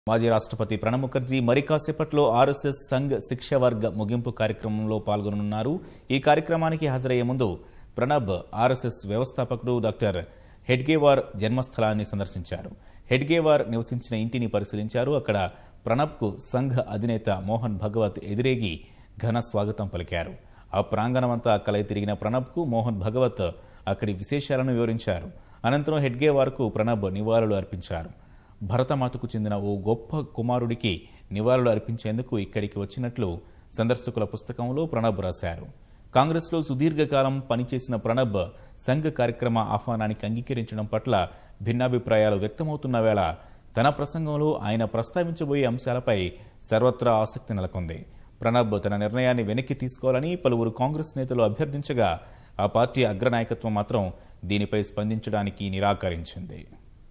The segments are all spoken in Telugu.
మాజీ రాష్ట్రపతి ప్రణబ్ ముఖర్జీ మరి కాసేపట్లో ఆర్ఎస్ఎస్ సంఘ్ శిక్ష వర్గ ముగింపు కార్యక్రమంలో పాల్గొననున్నారు ఈ కార్యక్రమానికి హాజరయ్యే ముందు ప్రణబ్ ఆర్ఎస్ఎస్ వ్యవస్థాపకుడు డాక్టర్ హెడ్గేవార్ జన్మస్థలాన్ని సందర్శించారు హెడ్గేవార్ నివసించిన ఇంటిని పరిశీలించారు అక్కడ ప్రణబ్కు సంఘ్ అధినేత మోహన్ భగవత్ ఎదురేగి ఘన స్వాగతం పలికారు ఆ ప్రాంగణమంతా కలయి తిరిగిన ప్రణబ్కు మోహన్ భగవత్ అక్కడి విశేషాలను వివరించారు అనంతరం హెడ్గేవార్కు ప్రణబ్ నివాళులు అర్పించారు భరతమాతకు చెందిన ఓ గొప్ప కుమారుడికి నివాళులు అర్పించేందుకు ఇక్కడికి వచ్చినట్లు సందర్శకుల పుస్తకంలో ప్రణబ్ రాశారు కాంగ్రెస్లో సుదీర్ఘకాలం పనిచేసిన ప్రణబ్ సంఘ్ కార్యక్రమ ఆహ్వానానికి అంగీకరించడం పట్ల భిన్నాభిప్రాయాలు వ్యక్తమవుతున్న వేళ తన ప్రసంగంలో ఆయన ప్రస్తావించబోయే అంశాలపై సర్వత్రా ఆసక్తి నెలకొంది ప్రణబ్ తన నిర్ణయాన్ని వెనక్కి తీసుకోవాలని పలువురు కాంగ్రెస్ నేతలు అభ్యర్థించగా ఆ పార్టీ అగ్రనాయకత్వం మాత్రం దీనిపై స్పందించడానికి నిరాకరించింది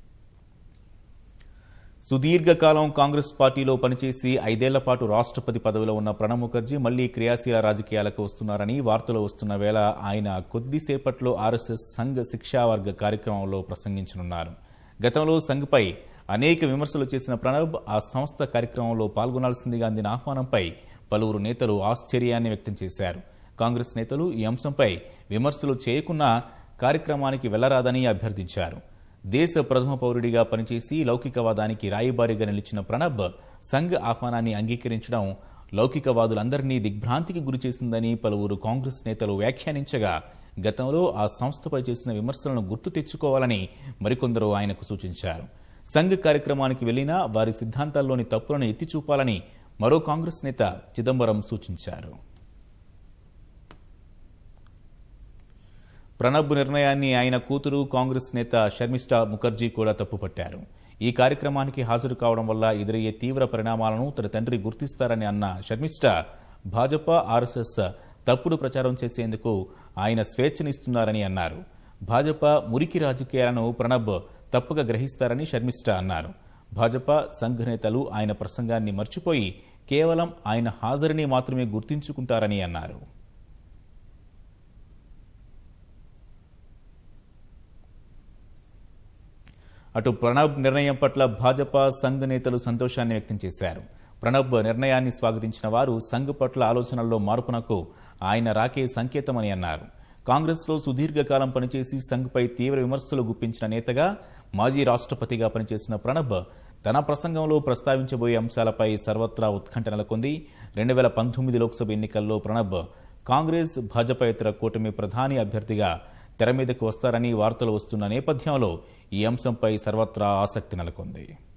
సుదీర్ఘకాలం కాంగ్రెస్ పార్టీలో పనిచేసి ఐదేళ్ల పాటు రాష్ట్రపతి పదవిలో ఉన్న ప్రణబ్ ముఖర్జీ మళ్లీ క్రియాశీల రాజకీయాలకు వస్తున్నారని వార్తలు వస్తున్న వేళ ఆయన కొద్దిసేపట్లో ఆర్ఎస్ఎస్ సంఘ్ శిక్షావర్గ కార్యక్రమంలో ప్రసంగించనున్నారు గతంలో సంఘ్పై అనేక విమర్శలు చేసిన ప్రణబ్ ఆ సంస్థ కార్యక్రమంలో పాల్గొనాల్సిందిగా అందిన ఆహ్వానంపై పలువురు నేతలు ఆశ్చర్యాన్ని వ్యక్తం చేశారు కాంగ్రెస్ నేతలు ఈ అంశంపై విమర్శలు చేయకున్నా కార్యక్రమానికి వెళ్లరాదని అభ్యర్థించారు దేశ ప్రథమ పౌరుడిగా పనిచేసి లౌకికవాదానికి రాయబారిగా నిలిచిన ప్రణబ్ సంఘ్ ఆహ్వానాన్ని అంగీకరించడం లౌకికవాదులందరినీ దిగ్భ్రాంతికి గురిచేసిందని పలువురు కాంగ్రెస్ నేతలు వ్యాఖ్యానించగా గతంలో ఆ సంస్థపై చేసిన విమర్శలను గుర్తు తెచ్చుకోవాలని మరికొందరు ఆయనకు సూచించారు సంఘ్ కార్యక్రమానికి వెళ్లినా వారి సిద్ధాంతాల్లోని తప్పులను ఎత్తి చూపాలని మరో కాంగ్రెస్ నేత చిదంబరం సూచించారు ప్రణబ్ నిర్ణయాన్ని ఆయన కూతురు కాంగ్రెస్ నేత షర్మిష్ఠా ముఖర్జీ కూడా తప్పుపట్టారు ఈ కార్యక్రమానికి హాజరు కావడం వల్ల ఎదురయ్యే తీవ్ర పరిణామాలను తన తండ్రి గుర్తిస్తారని అన్న షర్మిష్ఠా భాజపా ఆర్ఎస్ఎస్ తప్పుడు ప్రచారం చేసేందుకు ఆయన స్వేచ్ఛనిస్తున్నారని అన్నారు భాజపా మురికి రాజకీయాలను ప్రణబ్ తప్పుగా గ్రహిస్తారని షర్మిష్ఠా అన్నారు భాజపా సంఘ్ నేతలు ఆయన ప్రసంగాన్ని మర్చిపోయి కేవలం ఆయన హాజరుని మాత్రమే గుర్తించుకుంటారని అన్నారు అటు ప్రణబ్ నిర్ణయం పట్ల భాజపా సంఘ్ నేతలు సంతోషాన్ని వ్యక్తం చేశారు ప్రణబ్ నిర్ణయాన్ని స్వాగతించిన వారు సంఘ్ పట్ల ఆలోచనల్లో మార్పునకు ఆయన రాకే సంకేతమని అన్నారు కాంగ్రెస్లో సుదీర్ఘకాలం పనిచేసి సంఘ్పై తీవ్ర విమర్శలు గుప్పించిన నేతగా మాజీ రాష్ట్రపతిగా పనిచేసిన ప్రణబ్ తన ప్రసంగంలో ప్రస్తావించబోయే అంశాలపై సర్వత్రా ఉత్కంఠ నెలకొంది రెండు వేల పంతొమ్మిది లోక్సభ ఎన్నికల్లో ప్రణబ్ కాంగ్రెస్ భాజపాయేతర కూటమి ప్రధాని అభ్యర్థిగా తెర మీదకు వస్తారని వార్తలు వస్తున్న నేపథ్యంలో ఈ అంశంపై సర్వత్రా ఆసక్తి నెలకొంది